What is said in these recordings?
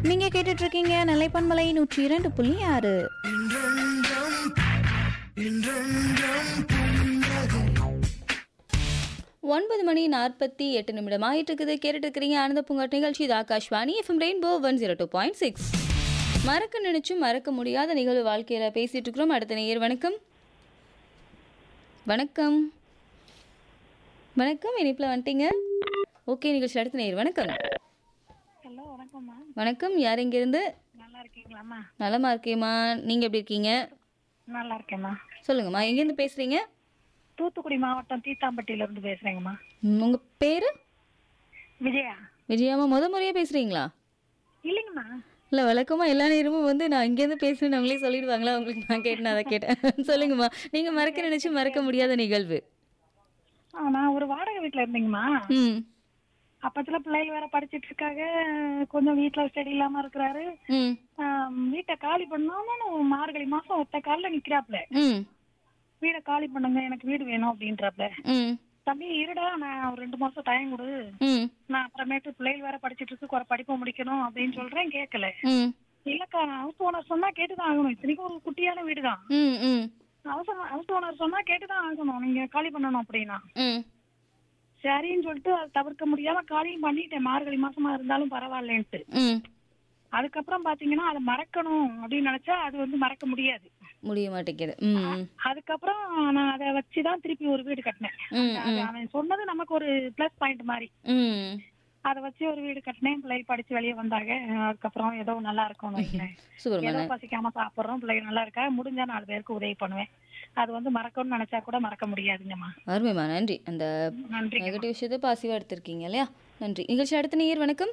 நீங்க கேட்டுட்டு இருக்கீங்க நிலைப்பன்மலை நூற்றி இரண்டு புள்ளி ஆறு ஒன்பது மணி நாற்பத்தி எட்டு நிமிடம் ஆயிட்டு இருக்குது கேட்டுட்டு இருக்கிறீங்க ஆனந்த பூங்காட் நிகழ்ச்சி இது Akashvani FM rainbow one zero two point six மறக்க நினைச்சும் மறக்க முடியாத நிகழ்வு வாழ்க்கையில பேசிட்டு இருக்கிறோம் அடுத்த நேயர் வணக்கம் வணக்கம் வணக்கம் இனிப்பில் வந்துட்டீங்க ஓகே நிகழ்ச்சி அடுத்த நேயர் வணக்கம் ஹலோ வணக்கம்மா வணக்கம் யார் இங்கிருந்து நல்லா இருக்கீங்களாம்மா நலமா இருக்கேம்மா நீங்க எப்படி இருக்கீங்க நல்லா இருக்கேம்மா சொல்லுங்கம்மா எங்கேருந்து பேசுறீங்க தூத்துக்குடி மாவட்டம் தீத்தாம்பட்டியில இருந்து பேசுறேங்கம்மா ம், உங்க பேரு விஜயா விஜயாம்மா முத முறையா பேசுறீங்களா இல்லைங்கம்மா இல்லை வழக்கமாக எல்லா நேரமும் வந்து நான் இங்கேருந்து பேசுறேன்னு அவங்களே சொல்லிடுவாங்களா உங்களுக்கு நான் கேட்டேன் அதை கேட்டேன் சொல்லுங்கம்மா நீங்கள் மறக்க நினைச்சு மறக்க முடியாத நிகழ்வு ஆ, நான் ஒரு வாடகை வீட்டுல இருந்தேங்கம்மா ம் அப்பத்துல பிள்ளைகள் வேற படிச்சிட்டு இருக்காங்க கொஞ்சம் வீட்டுல ஸ்டடி இல்லாம இருக்கிறாரு ம் ஆம், வீட்டை காலி பண்ணோம்னு மார்கழி மாசம் ஒத்த காலில் நிக்கிறாப்ல ம் வீடை காலி பண்ணுங்க எனக்கு வீடு வேணும் அப்படின்றாப்ல ம் தம்பி இருடா நான் ஒரு ரெண்டு மாசம் டைம் கொடு ம் நான் அப்புறமேட்டு பிள்ளைகள் வேற படிச்சிட்டு இருக்கு குறை படிப்பை முடிக்கணும் அப்படின்னு சொல்றேன் கேட்கல ம் இல்லக்கா ஹவுஸ் ஓனர் சொன்னா கேட்டுதான் ஆகணும் இத்தனைக்கும் ஒரு குட்டியான வீடுதான் ம் ம் ஹவுஸ் ஹவுஸ் ஓனர் சொன்னா கேட்டுதான் ஆகணும் நீங்க காலி பண்ணணும் அப்படின்னா ம் சரின்னு சொல்லிட்டு அதை தவிர்க்க முடியாம காலியும் பண்ணிட்டேன் மார்கழி மாசமா இருந்தாலும் பரவாயில்லன்ட்டு ம் அதுக்கப்புறம் பாத்தீங்கன்னா அதை மறக்கணும் அப்படின்னு நினைச்சா அது வந்து மறக்க முடியாது முடிய மாட்டேங்குது ம் ம் அதுக்கப்புறம் நான் அதை வச்சுதான் திருப்பி ஒரு வீடு கட்டினேன் ம் அது அவன் சொன்னது நமக்கு ஒரு பிளஸ் பாயிண்ட் மாதிரி ம் அதை வச்சு ஒரு வீடு கட்டினேன் பிள்ளைகள் படிச்சு வெளியே வந்தாங்க அதுக்கப்புறம் ஏதோ நல்லா இருக்கும்னு வைங்களேன். சூப்பர்மா ஏதோ பசிக்காம சாப்பிடுறோம் பிள்ளைங்க நல்லா இருக்கா முடிஞ்சா நாலு பேருக்கு உதவி பண்ணுவேன் அது வந்து மறக்கணும்னு நினைச்சா கூட மறக்க முடியாதுங்கம்மா அருமைம்மா நன்றி அந்த நன்றி நெகட்டிவ் விஷயத்தை பாசிவாக எடுத்திருக்கீங்க இல்லையா நன்றி நிகழ்ச்சி அடுத்த நேயர் வணக்கம்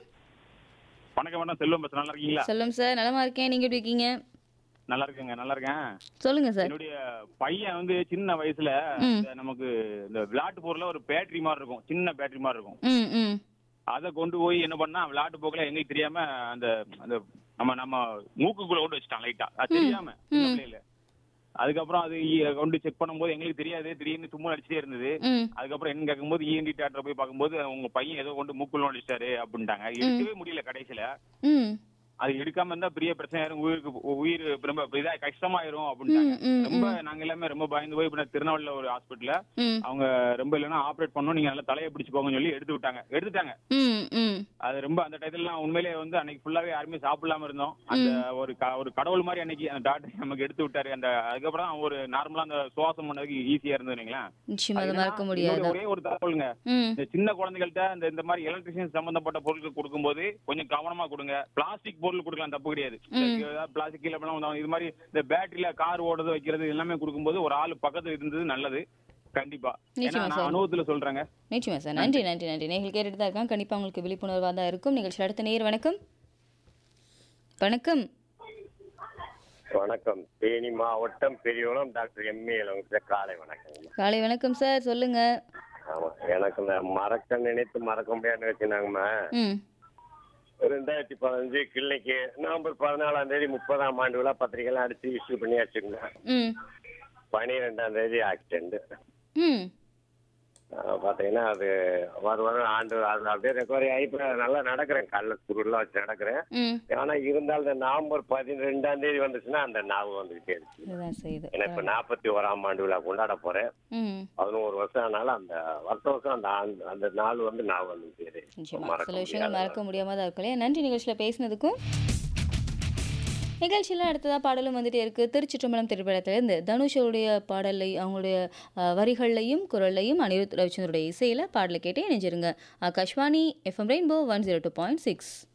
வணக்கம் மேடம் செல்வம் பேசுறேன் நல்லா இருக்கீங்களா சொல்லும் சார் நலமா இருக்கேன் நீங்கள் எப்படி இருக்கீங்க நல்லா இருக்கேங்க நல்லா இருக்கேன் சொல்லுங்க சார் என்னுடைய பையன் வந்து சின்ன வயசுல ம். இந்த நமக்கு இந்த விளையாட்டு பொருள்ல ஒரு பேட்டரி மாதிரி இருக்கும் சின்ன பேட்டரி மாதிரி இருக்கும் ம் ம் அதை கொண்டு போய் என்ன பண்ணா விளையாட்டு போக்குல எங்களுக்கு தெரியாம அந்த அந்த நம்ம நம்ம மூக்குக்குள்ள கொண்டு வச்சுட்டான் லைட்டா அது தெரியாம சின்ன பிள்ளையில அதுக்கப்புறம் அது இ- கொண்டு செக் பண்ணும்போது எங்களுக்கு தெரியாது திடீர்னு தும்மல் அடிச்சுட்டே இருந்தது ம் அதுக்கப்புறம் என்ன கேட்கும்போது இஎன்டி டாக்டர் போய் பார்க்கும்போது உங்க பையன் ஏதோ கொண்டு மூக்குள்ள அடிச்சிட்டாரு அப்படின்ட்டாங்க எடுக்கவே முடியல கடைசியில ம் அது எடுக்காம இருந்தா பெரிய பிரச்சனை ஆயிரும் உயிருக்கு உயிர் ரொம்ப இதா கஷ்டமாயிரும் அப்படின்ட்டாங்க ம், ம், ரொம்ப நாங்க எல்லாமே ரொம்ப பயந்து போய் இப்ப திருநெல்வேலியில ஒரு ஹாஸ்பிட்டல்ல ம் அவங்க ரொம்ப இல்லைன்னா ஆப்ரேட் பண்ணணும் நீங்க நல்லா தலையை பிடிச்சு போங்கன்னு சொல்லி எடுத்து விட்டாங்க எடுத்துட்டாங்க ம் ம் அது ரொம்ப அந்த டயத்துல உண்மையிலேயே வந்து அன்னைக்கு ஃபுல்லாவே யாருமே சாப்பிடாம இருந்தோம் அந்த ஒரு க- ஒரு கடவுள் மாதிரி அன்னைக்கு அந்த டாக்டர் நமக்கு எடுத்து விட்டாரு அந்த அதுக்கப்புறம் தான் ஒரு நார்மலா அந்த சுவாசம் பண்ணதுக்கு ஈஸியா இருந்ததுங்களா நிச்சயமா அதை மறக்க முடியாது ஒரே ஒரு தகவலுங்க ம் இந்த சின்ன குழந்தைகள்ட்ட இந்த இந்த மாதிரி எலக்ட்ரிஷியன் சம்பந்தப்பட்ட பொருட்கள் கொடுக்கும்போது கொஞ்சம் கவனமா கொடுங்க பிளாஸ்டிக் பொருள் கொடுக்கலாம் தப்பு கிடையாது பிளாஸ்டிக் கீழே போனா வந்து இது மாதிரி இந்த பேட்டரியில கார் ஓடுறது வைக்கிறது எல்லாமே கொடுக்கும்போது ஒரு ஆள் பக்கத்துல இருந்தது நல்லது கண்டிப்பா ஏன்னா நிச்சயமா நான் சார். அனுபவத்துல சொல்றேங்க நிச்சயமா சார் நன்றி நன்றி நன்றி நீங்கள் கேட்டுட்டு தான் இருக்காங்க கண்டிப்பாக உங்களுக்கு விழிப்புணர்வாக தான் இருக்கும் நிகழ்ச்சி அடுத்த நேர் வணக்கம் வணக்கம் வணக்கம் தேனி மாவட்டம் பெரியகுளம் டாக்டர் எம்ஏ இளவங்க காலை வணக்கம் காலை வணக்கம் சார் சொல்லுங்க ஆமா எனக்கு இந்த மறக்க நினைத்து மறக்க முடியாதுன்னு வச்சுனாங்கம்மா ம் ரெண்டாயிரத்தி பதினஞ்சு கிள்ளைக்கு நவம்பர் பதினாலாம் தேதி முப்பதாம் ஆண்டு விழா பத்திரிகைலாம் அடிச்சு இஷ்யூ பண்ணி வச்சுக்கோங்க ம் பனிரெண்டாம் தேதி ஆக்சிடென்ட் ம் பார்த்தீங்கன்னா அது வரும் வரும் ஆண்டு அது அப்படியே ரெக்கவரி ஆகி இப்போ நல்லா நடக்கிறேன் கல்ல குருலாம் வச்சு நடக்கிறேன் ம் ஆனா இருந்தாலும் இந்த நவம்பர் பதிரெண்டாம் தேதி வந்துச்சுன்னா அந்த ஞாபகம் வந்துகிட்டே இருக்கு இதுதான் செய்யுது ஏன்னா இப்ப நாற்பத்தி ஓராம் ஆண்டு விழா கொண்டாட போறேன் ம் பதினோரு வருஷம் ஆனாலும் அந்த வருஷம் வருஷம் அந்த ஆண்டு- அந்த நாள் வந்து நான் வந்து நிச்சயமா சில விஷயங்கள் மறக்க முடியாம தான் இருக்கும் இல்லையா நன்றி நிகழ்ச்சியில் பேசினதுக்கும் நிகழ்ச்சியில் அடுத்ததாக பாடலும் வந்துட்டே இருக்கு திருச்சிற்றம்பலம் திரைப்படத்திலிருந்து தனுஷோடைய பாடலை அவங்களுடைய அஹ், வரிகள்லையும் குரல்லையும் அனிருத் ரவிச்சந்திரோடைய இசையில் பாடலை கேட்டே இணைஞ்சிருங்க Akashvani FM rainbow one zero two point six